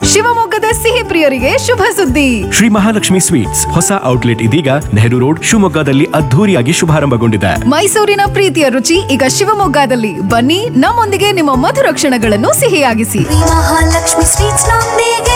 ಶಿವಮೊಗ್ಗದ ಸಿಹಿ ಪ್ರಿಯರಿಗೆ ಶುಭ ಸುದ್ದಿ ಶ್ರೀ ಮಹಾಲಕ್ಷ್ಮಿ ಸ್ವೀಟ್ಸ್ ಹೊಸ ಔಟ್ಲೆಟ್ ಇದೀಗ ನೆಹರು ರೋಡ್ ಶಿವಮೊಗ್ಗದಲ್ಲಿ ಅದ್ಧೂರಿಯಾಗಿ ಶುಭಾರಂಭಗೊಂಡಿದೆ ಮೈಸೂರಿನ ಪ್ರೀತಿಯ ರುಚಿ ಈಗ ಶಿವಮೊಗ್ಗದಲ್ಲಿ ಬನ್ನಿ ನಮ್ಮೊಂದಿಗೆ ನಿಮ್ಮ ಮಧುರ ಕ್ಷಣಗಳನ್ನು ಸಿಹಿಯಾಗಿಸಿ ಶ್ರೀ ಮಹಾಲಕ್ಷ್ಮಿ ಸ್ವೀಟ್ಸ್ ನೊಂದಿಗೆ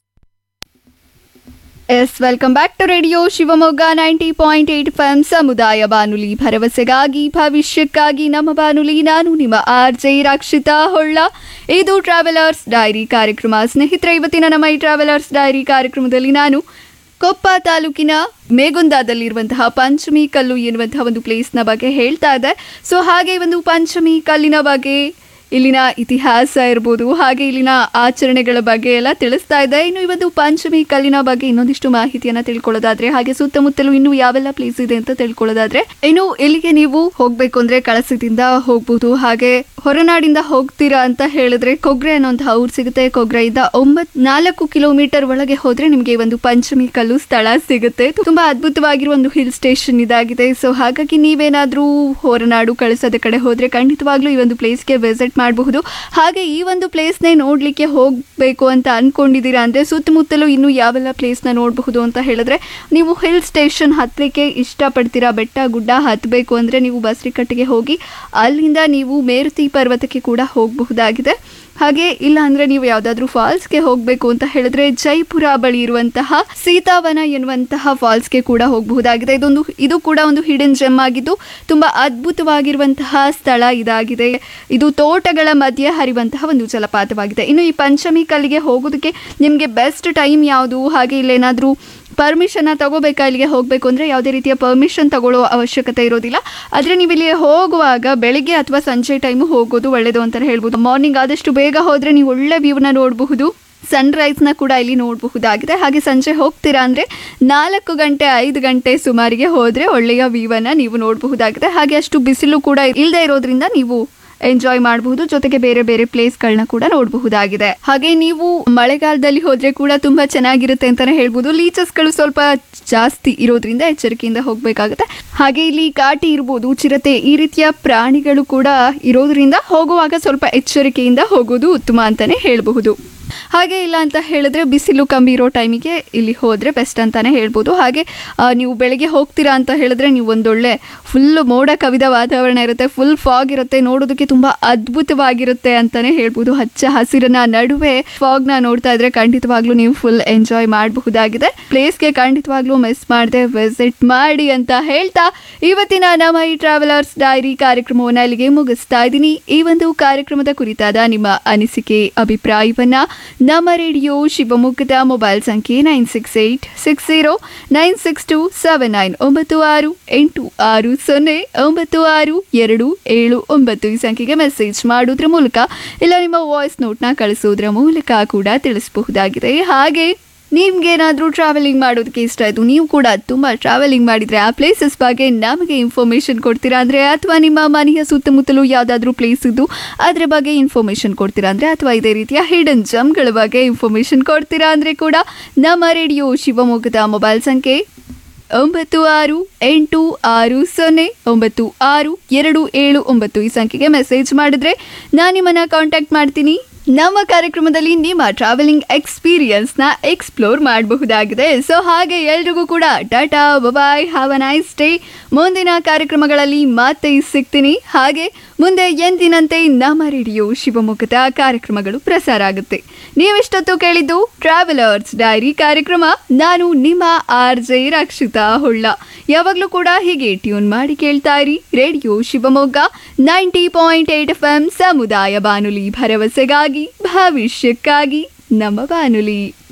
yes welcome back to radio Shivamogga ninety point eight M ಸಮುದಾಯ ಬಾನುಲಿ ಭರವಸೆಗಾಗಿ ಭವಿಷ್ಯಕ್ಕಾಗಿ ನಮ್ಮ ಬಾನುಲಿ ನಾನು ನಿಮ್ಮ ಆರ್ ಜೆ ರಕ್ಷಿತಾ ಹೊಳ್ಳ ಇದು ಟ್ರಾವೆಲರ್ಸ್ ಡೈರಿ ಕಾರ್ಯಕ್ರಮ ಸ್ನೇಹಿತರೆ ಇವತ್ತಿನ ನಮ್ಮ ಈ ಟ್ರಾವೆಲರ್ಸ್ ಡೈರಿ ಕಾರ್ಯಕ್ರಮದಲ್ಲಿ ನಾನು ಕೊಪ್ಪ ತಾಲೂಕಿನ ಮೇಗುಂದಾದಲ್ಲಿರುವಂತಹ ಪಂಚಮಿ ಕಲ್ಲು ಎನ್ನುವಂತಹ ಒಂದು ಪ್ಲೇಸ್ನ ಬಗ್ಗೆ ಹೇಳ್ತಾ ಇದೆ ಸೊ ಹಾಗೆ ಒಂದು ಪಂಚಮಿ ಕಲ್ಲಿನ ಬಗ್ಗೆ ಇಲ್ಲಿನ ಇತಿಹಾಸ ಇರ್ಬೋದು ಹಾಗೆ ಇಲ್ಲಿನ ಆಚರಣೆಗಳ ಬಗ್ಗೆ ಎಲ್ಲ ತಿಳಿಸ್ತಾ ಇದೆ ಇನ್ನು ಈ ಒಂದು ಪಂಚಮಿ ಕಲ್ಲಿನ ಬಗ್ಗೆ ಇನ್ನೊಂದಿಷ್ಟು ಮಾಹಿತಿಯನ್ನ ತಿಳ್ಕೊಳ್ಳೋದಾದ್ರೆ ಹಾಗೆ ಸುತ್ತಮುತ್ತಲು ಇನ್ನು ಯಾವೆಲ್ಲ ಪ್ಲೇಸ್ ಇದೆ ಅಂತ ತಿಳ್ಕೊಳ್ಳೋದಾದ್ರೆ ಇನ್ನು ಇಲ್ಲಿಗೆ ನೀವು ಹೋಗ್ಬೇಕು ಅಂದ್ರೆ ಕಳಸದಿಂದ ಹೋಗ್ಬೋದು ಹಾಗೆ ಹೊರನಾಡಿಂದ ಹೋಗ್ತೀರಾ ಅಂತ ಹೇಳಿದ್ರೆ ಕೊಗ್ರೆ ಅನ್ನೋಂತಹ ಊರು ಸಿಗುತ್ತೆ ಕೊಗ್ರೆಯಿಂದ ಒಂಬತ್ ನಾಲ್ಕು ಕಿಲೋಮೀಟರ್ ಒಳಗೆ ಹೋದ್ರೆ ನಿಮಗೆ ಒಂದು ಪಂಚಮಿ ಕಲ್ಲು ಸ್ಥಳ ಸಿಗುತ್ತೆ ತುಂಬಾ ಅದ್ಭುತವಾಗಿರುವ ಒಂದು ಹಿಲ್ ಸ್ಟೇಷನ್ ಇದಾಗಿದೆ ಸೊ ಹಾಗಾಗಿ ನೀವೇನಾದ್ರೂ ಹೊರನಾಡು ಕಳಿಸೋದ ಕಡೆ ಹೋದ್ರೆ ಖಂಡಿತವಾಗ್ಲೂ ಈ ಒಂದು ಪ್ಲೇಸ್ಗೆ ವಿಸಿಟ್ ಮಾಡಬಹುದು ಹಾಗೆ ಈ ಒಂದು ಪ್ಲೇಸ್ನೇ ನೋಡ್ಲಿಕ್ಕೆ ಹೋಗಬೇಕು ಅಂತ ಅನ್ಕೊಂಡಿದ್ದೀರಾ ಅಂದ್ರೆ ಸುತ್ತಮುತ್ತಲು ಇನ್ನು ಯಾವೆಲ್ಲ ಪ್ಲೇಸ್ನ ನೋಡಬಹುದು ಅಂತ ಹೇಳಿದ್ರೆ ನೀವು ಹಿಲ್ ಸ್ಟೇಷನ್ ಹತ್ತಲಿಕ್ಕೆ ಇಷ್ಟಪಡ್ತೀರಾ ಬೆಟ್ಟ ಗುಡ್ಡ ಹತ್ತಬೇಕು ಅಂದ್ರೆ ನೀವು ಬಸ್ರಿಕಟ್ಟಿಗೆ ಹೋಗಿ ಅಲ್ಲಿಂದ ನೀವು ಮೇರುತಿ ಪರ್ವತಕ್ಕೆ ಕೂಡ ಹೋಗಬಹುದಾಗಿದೆ ಹಾಗೆ ಇಲ್ಲ ಅಂದ್ರೆ ನೀವು ಯಾವ್ದಾದ್ರು ಫಾಲ್ಸ್ಗೆ ಹೋಗಬೇಕು ಅಂತ ಹೇಳಿದ್ರೆ ಜೈಪುರ ಬಳಿ ಇರುವಂತಹ ಸೀತಾವನ ಎನ್ನುವಂತಹ ಫಾಲ್ಸ್ಗೆ ಕೂಡ ಹೋಗಬಹುದಾಗಿದೆ ಇದೊಂದು ಇದು ಕೂಡ ಒಂದು ಹಿಡನ್ ಜೆಮ್ ಆಗಿದ್ದು ತುಂಬಾ ಅದ್ಭುತವಾಗಿರುವಂತಹ ಸ್ಥಳ ಇದಾಗಿದೆ ಇದು ತೋಟಗಳ ಮಧ್ಯೆ ಹರಿಯುವಂತಹ ಒಂದು ಜಲಪಾತವಾಗಿದೆ ಇನ್ನು ಈ ಪಂಚಮಿ ಕಲ್ಲಿಗೆ ಹೋಗೋದಕ್ಕೆ ನಿಮಗೆ ಬೆಸ್ಟ್ ಟೈಮ್ ಯಾವುದು ಹಾಗೆ ಇಲ್ಲೇನಾದರೂ ಪರ್ಮಿಷನ್ನ ತಗೋಬೇಕಾ ಇಲ್ಲಿಗೆ ಹೋಗಬೇಕು ಅಂದರೆ ಯಾವುದೇ ರೀತಿಯ ಪರ್ಮಿಷನ್ ತಗೊಳ್ಳೋ ಅವಶ್ಯಕತೆ ಇರೋದಿಲ್ಲ ಆದರೆ ನೀವು ಇಲ್ಲಿ ಹೋಗುವಾಗ ಬೆಳಿಗ್ಗೆ ಅಥವಾ ಸಂಜೆ ಟೈಮು ಹೋಗೋದು ಒಳ್ಳೆಯದು ಅಂತಲೇ ಹೇಳ್ಬೋದು ಮಾರ್ನಿಂಗ್ ಆದಷ್ಟು ಬೇಗ ಹೋದರೆ ನೀವು ಒಳ್ಳೆ ವ್ಯೂನ ನೋಡಬಹುದು ಸನ್ರೈಸ್ನ ಕೂಡ ಇಲ್ಲಿ ನೋಡಬಹುದಾಗಿದೆ ಹಾಗೆ ಸಂಜೆ ಹೋಗ್ತೀರಾ ಅಂದರೆ ನಾಲ್ಕು ಗಂಟೆ ಐದು ಗಂಟೆ ಸುಮಾರಿಗೆ ಹೋದರೆ ಒಳ್ಳೆಯ ವ್ಯೂವನ್ನು ನೀವು ನೋಡಬಹುದಾಗಿದೆ ಹಾಗೆ ಅಷ್ಟು ಬಿಸಿಲು ಕೂಡ ಇಲ್ಲದೆ ಇರೋದ್ರಿಂದ ನೀವು ಎಂಜಾಯ್ ಮಾಡಬಹುದು ಜೊತೆಗೆ ಬೇರೆ ಬೇರೆ ಪ್ಲೇಸ್ಗಳನ್ನ ಕೂಡ ನೋಡಬಹುದಾಗಿದೆ ಹಾಗೆ ನೀವು ಮಳೆಗಾಲದಲ್ಲಿ ಹೋದ್ರೆ ಕೂಡ ತುಂಬಾ ಚೆನ್ನಾಗಿರುತ್ತೆ ಅಂತಾನೆ ಹೇಳ್ಬೋದು ಲೀಚಸ್ಗಳು ಸ್ವಲ್ಪ ಜಾಸ್ತಿ ಇರೋದ್ರಿಂದ ಎಚ್ಚರಿಕೆಯಿಂದ ಹೋಗಬೇಕಾಗುತ್ತೆ ಹಾಗೆ ಇಲ್ಲಿ ಕಾಟಿ ಇರ್ಬೋದು ಚಿರತೆ ಈ ರೀತಿಯ ಪ್ರಾಣಿಗಳು ಕೂಡ ಇರೋದ್ರಿಂದ ಹೋಗುವಾಗ ಸ್ವಲ್ಪ ಎಚ್ಚರಿಕೆಯಿಂದ ಹೋಗೋದು ಉತ್ತಮ ಅಂತಾನೆ ಹೇಳಬಹುದು ಹಾಗೆ ಇಲ್ಲ ಅಂತ ಹೇಳಿದ್ರೆ ಬಿಸಿಲು ಕಮ್ಮಿ ಇರೋ ಟೈಮಿಗೆ ಇಲ್ಲಿ ಹೋದರೆ ಬೆಸ್ಟ್ ಅಂತಾನೆ ಹೇಳ್ಬೋದು ಹಾಗೆ ಆ, ನೀವು ಬೆಳಗ್ಗೆ ಹೋಗ್ತೀರಾ ಅಂತ ಹೇಳಿದ್ರೆ ನೀವು ಒಂದೊಳ್ಳೆ ಫುಲ್ ಮೋಡ ಕವಿದ ವಾತಾವರಣ ಇರುತ್ತೆ ಫುಲ್ ಫಾಗ್ ಇರುತ್ತೆ ನೋಡೋದಕ್ಕೆ ತುಂಬ ಅದ್ಭುತವಾಗಿರುತ್ತೆ ಅಂತಾನೆ ಹೇಳ್ಬೋದು ಹಚ್ಚ ಹಸಿರಿನ ನಡುವೆ ಫಾಗ್ನ ನೋಡ್ತಾ ಇದ್ರೆ ಖಂಡಿತವಾಗ್ಲೂ ನೀವು ಫುಲ್ ಎಂಜಾಯ್ ಮಾಡಬಹುದಾಗಿದೆ ಪ್ಲೇಸ್ಗೆ ಖಂಡಿತವಾಗ್ಲೂ ಮಿಸ್ ಮಾಡದೆ ವಿಸಿಟ್ ಮಾಡಿ ಅಂತ ಹೇಳ್ತಾ ಇವತ್ತಿನ ನಮ್ಮ ಈ ಟ್ರಾವೆಲರ್ಸ್ ಡೈರಿ ಕಾರ್ಯಕ್ರಮವನ್ನು ಇಲ್ಲಿಗೆ ಮುಗಿಸ್ತಾ ಇದ್ದೀನಿ ಈ ಒಂದು ಕಾರ್ಯಕ್ರಮದ ಕುರಿತಾದ ನಿಮ್ಮ ಅನಿಸಿಕೆ ಅಭಿಪ್ರಾಯವನ್ನ ನಮ್ಮ ರೇಡಿಯೋ ಶಿವಮೊಗ್ಗದ ಮೊಬೈಲ್ ಸಂಖ್ಯೆ nine six eight six zero nine six two seven nine ಒಂಬತ್ತು ಆರು ಎಂಟು ಆರು ಸೊನ್ನೆ ಒಂಬತ್ತು ಆರು ಎರಡು ಏಳು ಒಂಬತ್ತು ಈ ಸಂಖ್ಯೆಗೆ ಮೆಸೇಜ್ ಮಾಡೋದ್ರ ಮೂಲಕ ಇಲ್ಲ ನಿಮ್ಮ ವಾಯ್ಸ್ ನೋಟ್ನ ಕಳಿಸೋದ್ರ ಮೂಲಕ ಕೂಡ ತಿಳಿಸಬಹುದಾಗಿದೆ ಹಾಗೆ ನಿಮ್ಗೇನಾದರೂ ಟ್ರಾವೆಲಿಂಗ್ ಮಾಡೋದಕ್ಕೆ ಇಷ್ಟ ಆಯಿತು ನೀವು ಕೂಡ ತುಂಬ ಟ್ರಾವೆಲಿಂಗ್ ಮಾಡಿದರೆ ಆ ಪ್ಲೇಸಸ್ ಬಗ್ಗೆ ನಮಗೆ ಇನ್ಫಾರ್ಮೇಷನ್ ಕೊಡ್ತೀರಾ ಅಂದರೆ ಅಥವಾ ನಿಮ್ಮ ಮನೆಯ ಸುತ್ತಮುತ್ತಲೂ ಯಾವುದಾದ್ರೂ ಪ್ಲೇಸ್ ಇದ್ದು ಅದರ ಬಗ್ಗೆ ಇನ್ಫಾರ್ಮೇಷನ್ ಕೊಡ್ತೀರಾ ಅಂದರೆ ಅಥವಾ ಇದೇ ರೀತಿಯ ಹಿಡನ್ ಜಮ್ಗಳ ಬಗ್ಗೆ ಇನ್ಫಾರ್ಮೇಷನ್ ಕೊಡ್ತೀರಾ ಅಂದರೆ ಕೂಡ ನಮ್ಮ ರೇಡಿಯೋ ಶಿವಮೊಗ್ಗದ ಮೊಬೈಲ್ ಸಂಖ್ಯೆ ಒಂಬತ್ತು ಆರು ಎಂಟು ಆರು ಸೊನ್ನೆ ಒಂಬತ್ತು ಆರು ಎರಡು ಏಳು ಒಂಬತ್ತು ಈ ಸಂಖ್ಯೆಗೆ ಮೆಸೇಜ್ ಮಾಡಿದ್ರೆ ನಾನು ನಿಮ್ಮನ್ನ ಕಾಂಟ್ಯಾಕ್ಟ್ ಮಾಡ್ತೀನಿ ನಮ್ಮ ಕಾರ್ಯಕ್ರಮದಲ್ಲಿ ನಿಮ್ಮ ಟ್ರಾವೆಲಿಂಗ್ ಎಕ್ಸ್ಪೀರಿಯನ್ಸ್ನ ಎಕ್ಸ್ಪ್ಲೋರ್ ಮಾಡಬಹುದಾಗಿದೆ ಸೊ ಹಾಗೆ ಎಲ್ರಿಗೂ ಕೂಡ tata bye bye have a nice day ಮುಂದಿನ ಕಾರ್ಯಕ್ರಮಗಳಲ್ಲಿ ಮತ್ತೆ ಸಿಗ್ತೀನಿ ಹಾಗೆ ಮುಂದೆ ಎಂದಿನಂತೆ ನಮ್ಮ ರೇಡಿಯೋ ಶಿವಮೊಗ್ಗದ ಕಾರ್ಯಕ್ರಮಗಳು ಪ್ರಸಾರ ಆಗುತ್ತೆ ನೀವೆಷ್ಟೊತ್ತು ಕೇಳಿದ್ದು ಟ್ರಾವೆಲರ್ಸ್ ಡೈರಿ ಕಾರ್ಯಕ್ರಮ ನಾನು ನಿಮ್ಮ ಆರ್ ಜೆ ರಕ್ಷಿತಾ ಹೊಳ್ಳ ಯಾವಾಗಲೂ ಕೂಡ ಹೀಗೆ ಟ್ಯೂನ್ ಮಾಡಿ ಕೇಳ್ತಾ ಇರಿ radio Shivamogga ninety point eight F M ಸಮುದಾಯ ಬಾನುಲಿ ಭರವಸೆಗಾಗಿ ಭವಿಷ್ಯಕ್ಕಾಗಿ ನಮ್ಮ ಬಾನುಲಿ